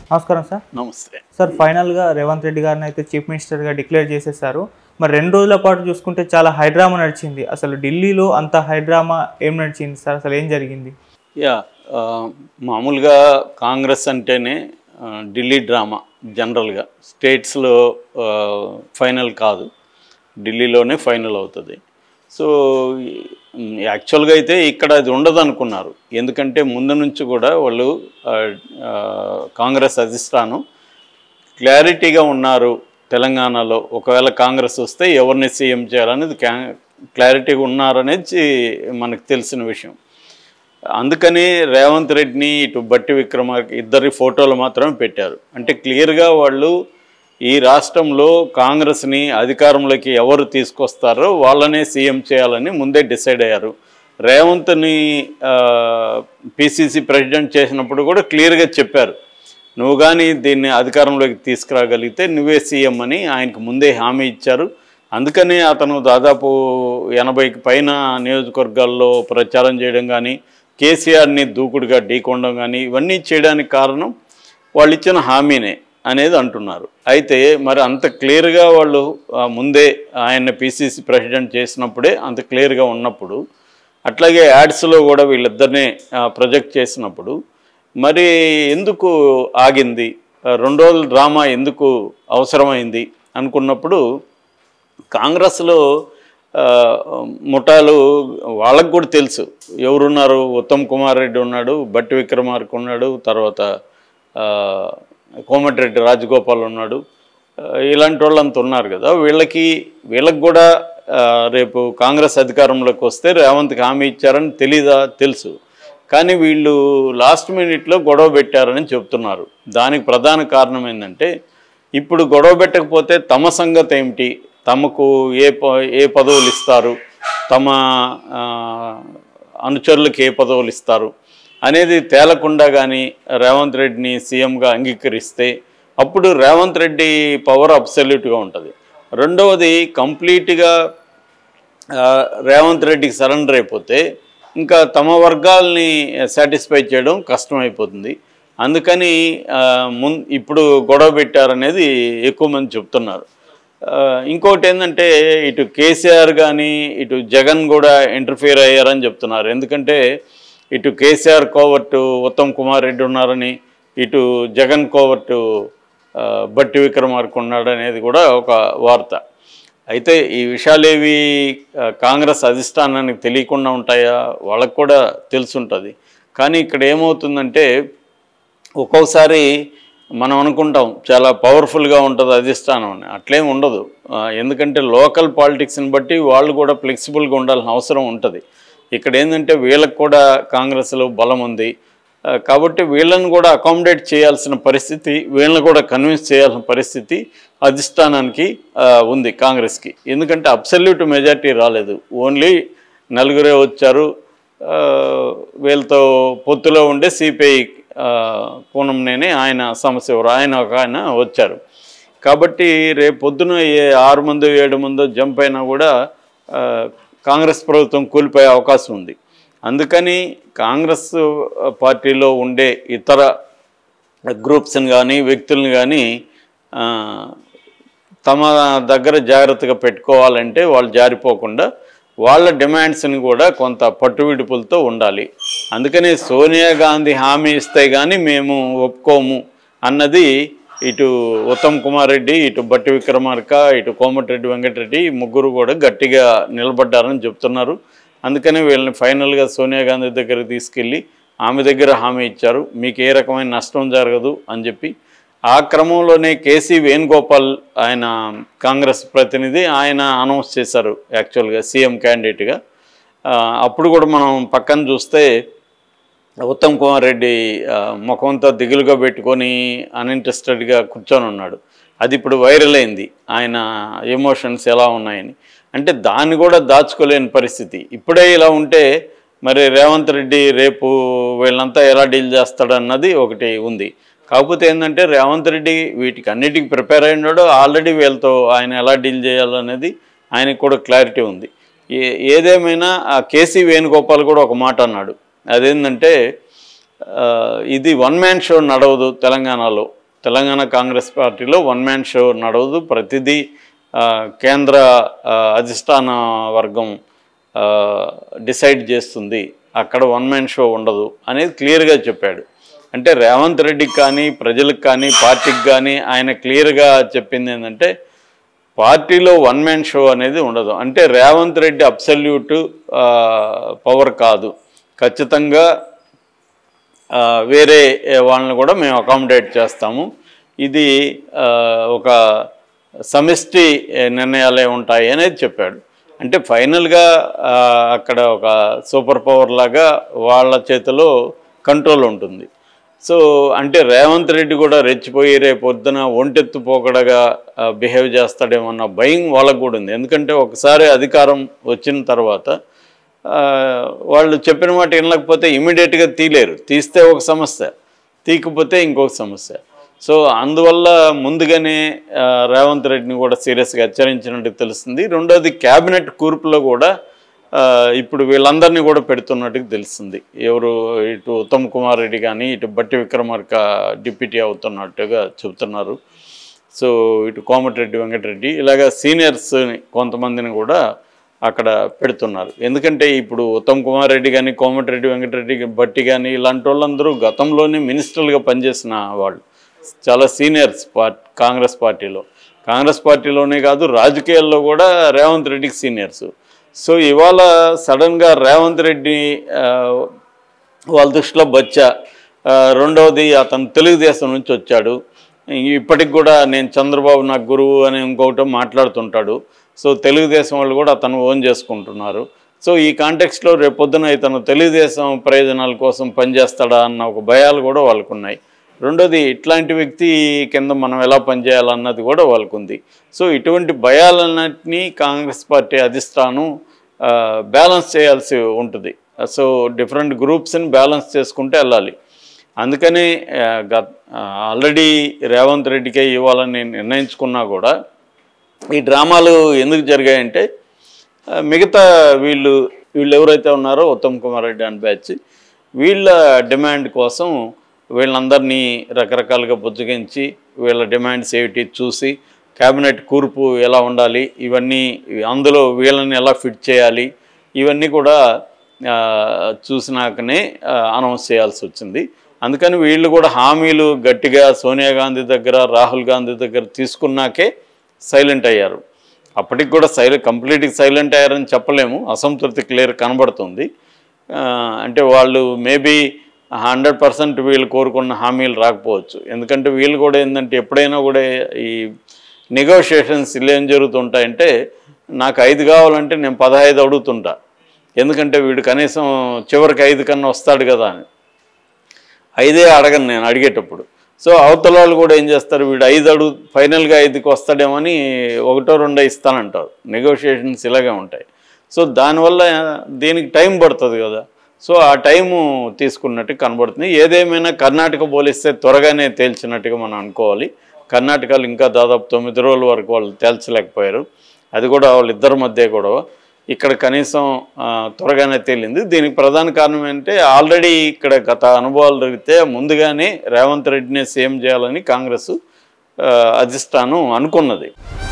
నమస్కారం సార్ నమస్తే సార్ ఫైనల్గా రేవంత్ రెడ్డి గారిని అయితే చీఫ్ మినిస్టర్గా డిక్లేర్ చేసేసారు మరి రెండు రోజుల పాటు చూసుకుంటే చాలా హైడ్రామా నడిచింది అసలు ఢిల్లీలో అంత హైడ్రామా ఏం నడిచింది సార్ అసలు ఏం జరిగింది యా ఆ, మామూలుగా కాంగ్రెస్ అంటేనే ఆ, ఢిల్లీ డ్రామా జనరల్గా స్టేట్స్లో ఆ, ఫైనల్ కాదు ఢిల్లీలోనే ఫైనల్ అవుతుంది సో ఉమ్, యాక్చువల్గా అయితే ఇక్కడ అది ఉండదు అనుకున్నారు ఎందుకంటే ముందు నుంచి కూడా వాళ్ళు ఆ, ఆ, కాంగ్రెస్ అధిష్టానం క్లారిటీగా ఉన్నారు తెలంగాణలో ఒకవేళ కాంగ్రెస్ వస్తే ఎవరిని సీఎం చేయాలనేది క్లా- క్లారిటీగా ఉన్నారనేది మనకు తెలిసిన విషయం అందుకని రేవంత్ రెడ్డిని ఇటు బట్టి విక్రమార్క ఇద్దరి ఫోటోలు మాత్రమే పెట్టారు అంటే క్లియర్గా వాళ్ళు ఈ రాష్ట్రంలో కాంగ్రెస్ని అధికారంలోకి ఎవరు తీసుకొస్తారో వాళ్ళనే సీఎం చేయాలని ముందే డిసైడ్ అయ్యారు రేవంత్ని పిసిసి ప్రెసిడెంట్ చేసినప్పుడు కూడా క్లియర్గా చెప్పారు నువ్వు కానీ దీన్ని అధికారంలోకి తీసుకురాగలిగితే నువ్వే సీఎం అని ఆయనకు ముందే హామీ ఇచ్చారు అందుకని అతను దాదాపు ఎనభైకి పైన నియోజకవర్గాల్లో ప్రచారం చేయడం కానీ కేసీఆర్ని దూకుడుగా ఢీకొనడం కానీ ఇవన్నీ చేయడానికి కారణం వాళ్ళు ఇచ్చిన హామీనే అనేది అంటున్నారు అయితే మరి అంత క్లియర్గా వాళ్ళు ఆ, ముందే ఆయన పిసిసి ప్రెసిడెంట్ చేసినప్పుడే అంత క్లియర్గా ఉన్నప్పుడు అట్లాగే యాడ్స్లో కూడా వీళ్ళిద్దరినే ఆ, ప్రొజెక్ట్ చేసినప్పుడు మరి ఎందుకు ఆగింది ఆ, రెండు రోజుల డ్రామా ఎందుకు అవసరమైంది అనుకున్నప్పుడు కాంగ్రెస్లో ఆ, ముఠాలు వాళ్ళకు కూడా తెలుసు ఎవరున్నారు ఉత్తమ్ కుమార్ రెడ్డి ఉన్నాడు బట్టి విక్రమార్క ఉన్నాడు తర్వాత ఆ, కోమటిరెడ్డి రాజగోపాల్ ఉన్నాడు ఆ, ఇలాంటి వాళ్ళంతా ఉన్నారు కదా వీళ్ళకి వీళ్ళకి కూడా ఆ, రేపు కాంగ్రెస్ అధికారంలోకి వస్తే రేవంత్కి హామీ ఇచ్చారని తెలీదా తెలుసు కానీ వీళ్ళు లాస్ట్ మినిట్లో గొడవ పెట్టారని చెప్తున్నారు దానికి ప్రధాన కారణం ఏంటంటే ఇప్పుడు గొడవ పెట్టకపోతే తమ సంగతి ఏమిటి తమకు ఏ ప ఏ పదవులు ఇస్తారు తమ ఆ, అనుచరులకు ఏ పదవులు ఇస్తారు అనేది తేలకుండా కానీ రేవంత్ రెడ్డిని సీఎంగా అంగీకరిస్తే అప్పుడు రేవంత్ రెడ్డి పవర్ అబ్సల్యూట్గా ఉంటుంది రెండవది కంప్లీట్గా ఆ, రేవంత్ రెడ్డికి సరెండర్ అయిపోతే ఇంకా తమ వర్గాల్ని సాటిస్ఫై చేయడం కష్టమైపోతుంది అందుకని ఆ, మున్ ఇప్పుడు గొడవ పెట్టారనేది ఎక్కువ మంది చెప్తున్నారు ఆ, ఇంకోటి ఏంటంటే ఇటు కేసీఆర్ కానీ ఇటు జగన్ కూడా ఇంటర్ఫియర్ అయ్యారని చెప్తున్నారు ఎందుకంటే ఇటు కేసీఆర్ కోవర్టు ఉత్తమ్ కుమార్ రెడ్డి ఉన్నారని ఇటు జగన్ కోవర్టు ఆ, బట్టి విక్రమార్క ఉన్నాడు అనేది కూడా ఒక వార్త అయితే ఈ విషయాలేవి ఆ, కాంగ్రెస్ అధిష్టానానికి తెలియకుండా ఉంటాయా వాళ్ళకు కూడా తెలుసుంటుంది కానీ ఇక్కడ ఏమవుతుందంటే ఒక్కోసారి మనం అనుకుంటాం చాలా పవర్ఫుల్గా ఉంటుంది అధిష్టానం అని అట్లేం ఉండదు ఆ, ఎందుకంటే లోకల్ పాలిటిక్స్ని బట్టి వాళ్ళు కూడా ఫ్లెక్సిబుల్గా ఉండాల్సిన అవసరం ఉంటుంది ఇక్కడ ఏంటంటే వీళ్ళకి కూడా కాంగ్రెస్లో బలం ఉంది ఆ, కాబట్టి వీళ్ళని కూడా అకామిడేట్ చేయాల్సిన పరిస్థితి వీళ్ళని కూడా కన్విన్స్ చేయాల్సిన పరిస్థితి అధిష్టానానికి ఆ, ఉంది కాంగ్రెస్కి ఎందుకంటే అబ్సల్యూట్ మెజారిటీ రాలేదు ఓన్లీ నలుగురే వచ్చారు ఆ, వీళ్ళతో పొత్తులో ఉండే సిపిఐ పూనంనేనే ఆయన సమస్య ఎవరు ఆయన ఒక ఆయన వచ్చారు కాబట్టి రేపు పొద్దున ఏ ఆరు మంది ఏడు మందో జంప్ అయినా కూడా ఆ, కాంగ్రెస్ ప్రభుత్వం కూలిపోయే అవకాశం ఉంది అందుకని కాంగ్రెస్ పార్టీలో ఉండే ఇతర గ్రూప్స్ని కానీ వ్యక్తుల్ని కానీ ఆ, తమ దగ్గర జాగ్రత్తగా పెట్టుకోవాలంటే వాళ్ళు జారిపోకుండా వాళ్ళ డిమాండ్స్ని కూడా కొంత పట్టువిడుపులతో ఉండాలి అందుకని సోనియా గాంధీ హామీ ఇస్తే కానీ మేము ఒప్పుకోము అన్నది ఇటు ఉత్తమ్ కుమార్ రెడ్డి ఇటు బట్టి విక్రమార్క ఇటు కోమటిరెడ్డి వెంకటరెడ్డి ఈ ముగ్గురు కూడా గట్టిగా నిలబడ్డారని చెప్తున్నారు అందుకని వీళ్ళని ఫైనల్గా సోనియా గాంధీ దగ్గరికి తీసుకెళ్ళి ఆమె దగ్గర హామీ ఇచ్చారు మీకు ఏ రకమైన నష్టం జరగదు అని చెప్పి ఆ క్రమంలోనే కేసీ వేణుగోపాల్ ఆయన కాంగ్రెస్ ప్రతినిధి ఆయన అనౌన్స్ చేశారు యాక్చువల్గా సీఎం క్యాండిడేట్గా ఆ, అప్పుడు కూడా మనం పక్కన చూస్తే ఉత్తమ్ కుమార్ రెడ్డి ఆ, ముఖంతో దిగులుగా పెట్టుకొని అన్ఇంట్రెస్టెడ్గా కూర్చొని ఉన్నాడు అది ఇప్పుడు వైరల్ అయింది ఆయన ఎమోషన్స్ ఎలా ఉన్నాయని అంటే దాన్ని కూడా దాచుకోలేని పరిస్థితి ఇప్పుడే ఇలా ఉంటే మరి రేవంత్ రెడ్డి రేపు వీళ్ళంతా ఎలా డీల్ చేస్తాడన్నది ఒకటి ఉంది కాకపోతే ఏంటంటే రేవంత్ రెడ్డి వీటికి అన్నిటికీ ప్రిపేర్ అయినాడు ఆల్రెడీ వీళ్ళతో ఆయన ఎలా డీల్ చేయాలనేది ఆయనకు కూడా క్లారిటీ ఉంది ఏ ఏదేమైనా ఆ కేసీ వేణుగోపాల్ కూడా ఒక మాట అన్నాడు అదేంటంటే ఆ, ఇది వన్ మ్యాన్ షో నడవదు తెలంగాణలో తెలంగాణ కాంగ్రెస్ పార్టీలో వన్ మ్యాన్ షో నడవదు ప్రతిదీ ఆ, కేంద్ర ఆ, అధిష్టాన వర్గం ఆ, డిసైడ్ చేస్తుంది అక్కడ వన్ మ్యాన్ షో ఉండదు అనేది క్లియర్గా చెప్పాడు అంటే రేవంత్ రెడ్డికి కానీ ప్రజలకు కానీ పార్టీకి కానీ ఆయన క్లియర్గా చెప్పింది ఏంటంటే పార్టీలో వన్ మ్యాన్ షో అనేది ఉండదు అంటే రేవంత్ రెడ్డి అబ్సల్యూట్ పవర్ కాదు ఖచ్చితంగా ఆ, వేరే వాళ్ళని కూడా మేము అకామిడేట్ చేస్తాము ఇది ఆ, ఒక సమిష్టి నిర్ణయాలే ఉంటాయి అనేది చెప్పాడు అంటే ఫైనల్గా ఆ, అక్కడ ఒక సూపర్ పవర్ లాగా వాళ్ళ చేతిలో కంట్రోల్ ఉంటుంది సో అంటే రేవంత్ రెడ్డి కూడా రెచ్చిపోయి రేపు పొద్దున ఒంటెత్తు పోకడగా బిహేవ్ చేస్తాడేమన్న భయం వాళ్ళకు కూడా ఉంది ఎందుకంటే ఒకసారి అధికారం వచ్చిన తర్వాత ఆ, వాళ్ళు చెప్పిన మాట వినలేకపోతే ఇమీడియట్గా తీలేరు తీస్తే ఒక సమస్య తీయకపోతే ఇంకొక సమస్య సో అందువల్ల ముందుగానే ఆ, రేవంత్ రెడ్డిని కూడా సీరియస్గా హెచ్చరించినట్టు తెలుస్తుంది రెండోది క్యాబినెట్ కూర్పులో కూడా ఆ, ఇప్పుడు వీళ్ళందరినీ కూడా పెడుతున్నట్టుగా తెలుస్తుంది ఎవరు ఇటు ఉత్తమ్ కుమార్ రెడ్డి కానీ ఇటు బట్టి విక్రమార్క డిప్యూటీ అవుతున్నట్టుగా చెబుతున్నారు సో ఇటు కోమటిరెడ్డి వెంకటరెడ్డి ఇలాగ సీనియర్స్ కొంతమందిని కూడా అక్కడ పెడుతున్నారు ఎందుకంటే ఇప్పుడు ఉత్తమ్ కుమార్ రెడ్డి కానీ కోమటిరెడ్డి వెంకటరెడ్డి బట్టి కానీ ఇలాంటి వాళ్ళందరూ గతంలోనే మినిస్టర్లుగా పనిచేసిన వాళ్ళు చాలా సీనియర్స్ పార్ట్ కాంగ్రెస్ పార్టీలో కాంగ్రెస్ పార్టీలోనే కాదు రాజకీయాల్లో కూడా రేవంత్ రెడ్డికి సీనియర్స్ సో ఇవాళ సడన్గా రేవంత్ రెడ్డి ఆ, వాళ్ళ దృష్టిలో బచ్చా ఆ, రెండవది అతను తెలుగుదేశం నుంచి వచ్చాడు ఇప్పటికి కూడా నేను చంద్రబాబు నా గురువు అని ఇంకొకటి మాట్లాడుతుంటాడు సో తెలుగుదేశం వాళ్ళు కూడా అతను ఓన్ చేసుకుంటున్నారు సో ఈ కాంటెక్స్ట్లో రేపొద్దున ఇతను తెలుగుదేశం ప్రయోజనాల కోసం పనిచేస్తాడా అన్న ఒక భయాలు కూడా వాళ్ళకు ఉన్నాయి రెండోది ఇట్లాంటి వ్యక్తి కింద మనం ఎలా పనిచేయాలన్నది కూడా వాళ్ళకు ఉంది సో ఇటువంటి భయాలన్నింటినీ కాంగ్రెస్ పార్టీ అధిష్టానం ఆ, బ్యాలెన్స్ చేయాల్సి ఉంటుంది సో డిఫరెంట్ గ్రూప్స్ని బ్యాలెన్స్ చేసుకుంటూ వెళ్ళాలి అందుకని ఆ, గత ఆల్రెడీ రేవంత్ రెడ్డికే ఇవ్వాలని నిర్ణయించుకున్నా కూడా ఈ డ్రామాలు ఎందుకు జరిగాయంటే ఆ, మిగతా వీళ్ళు వీళ్ళు ఎవరైతే ఉన్నారో ఉత్తమ్ కుమార్ రెడ్డి అండ్ బ్యాచ్ వీళ్ళ డిమాండ్ కోసం వీళ్ళందరినీ రకరకాలుగా బుజ్జగించి వీళ్ళ డిమాండ్స్ ఏమిటి చూసి క్యాబినెట్ కూర్పు ఎలా ఉండాలి ఇవన్నీ అందులో వీళ్ళని ఎలా ఫిట్ చేయాలి ఇవన్నీ కూడా ఆ, చూసినాకనే అనౌన్స్ చేయాల్సి వచ్చింది అందుకని వీళ్ళు కూడా హామీలు గట్టిగా సోనియా గాంధీ దగ్గర రాహుల్ గాంధీ దగ్గర తీసుకున్నాకే సైలెంట్ అయ్యారు అప్పటికి కూడా సైలెంట్ కంప్లీట్గా సైలెంట్ అయ్యారని చెప్పలేము అసంతృప్తి క్లియర్ కనబడుతుంది ఆ, అంటే వాళ్ళు మేబీ హండ్రెడ్ పర్సెంట్ వీళ్ళు కోరుకున్న హామీలు రాకపోవచ్చు ఎందుకంటే వీళ్ళు కూడా ఏంటంటే ఎప్పుడైనా కూడా ఈ నెగోషియేషన్స్ ఇలా ఏం జరుగుతుంటాయంటే నాకు ఐదు కావాలంటే నేను పదహైదు అడుగుతుంటా ఎందుకంటే వీడు కనీసం చివరికి ఐదు కన్నా వస్తాడు కదా అని ఐదే అడగను నేను అడిగేటప్పుడు సో అవతల వాళ్ళు కూడా ఏం చేస్తారు వీడు ఐదు అడుగు ఫైనల్గా ఐదుకి వస్తాడేమని ఒకటో రెండో ఇస్తానంటారు నెగోషియేషన్స్ ఇలాగే ఉంటాయి సో దానివల్ల దీనికి టైం పడుతుంది కదా సో ఆ టైము తీసుకున్నట్టు కనబడుతుంది ఏదేమైనా కర్ణాటక పోలిస్తే త్వరగానే తేల్చినట్టుగా మనం అనుకోవాలి కర్ణాటకలో ఇంకా దాదాపు తొమ్మిది రోజుల వరకు వాళ్ళు తేల్చలేకపోయారు అది కూడా వాళ్ళిద్దరి మధ్య గొడవ ఇక్కడ కనీసం ఆ, త్వరగానే తేలింది దీనికి ప్రధాన కారణం ఏంటంటే ఆల్రెడీ ఇక్కడ గత అనుభవాలు జరిగితే ముందుగానే రేవంత్ రెడ్డిని సీఎం చేయాలని కాంగ్రెస్ ఆ, అధిష్టానం అనుకున్నది